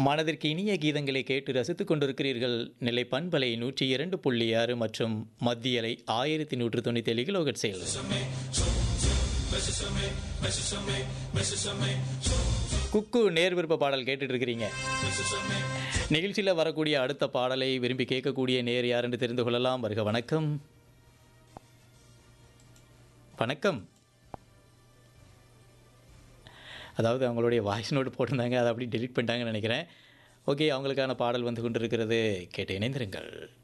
மனதிற்கு இனிய கீதங்களை கேட்டு ரசித்துக் கொண்டிருக்கிறீர்கள் நிலை பண்பலை நூற்றி இரண்டு புள்ளி ஆறு மற்றும் மத்தியலை ஆயிரத்தி நூற்று தொண்ணூற்றி ஏழு கிலோகட் செயல் குக்கு நேர் விருப்ப பாடல் கேட்டுட்டு இருக்கிறீங்க நிகழ்ச்சியில் வரக்கூடிய அடுத்த பாடலை விரும்பி கேட்கக்கூடிய நேர் யார் என்று தெரிந்து கொள்ளலாம் வருக வணக்கம் வணக்கம் அதாவது அவங்களுடைய வாய்ஸ் நோட் போட்டிருந்தாங்க அதை அப்படி டெலீட் பண்ணிட்டாங்கன்னு நினைக்கிறேன் ஓகே அவங்களுக்கான பாடல் வந்து கொண்டிருக்கிறது கேட்டு இணைந்திருங்கள்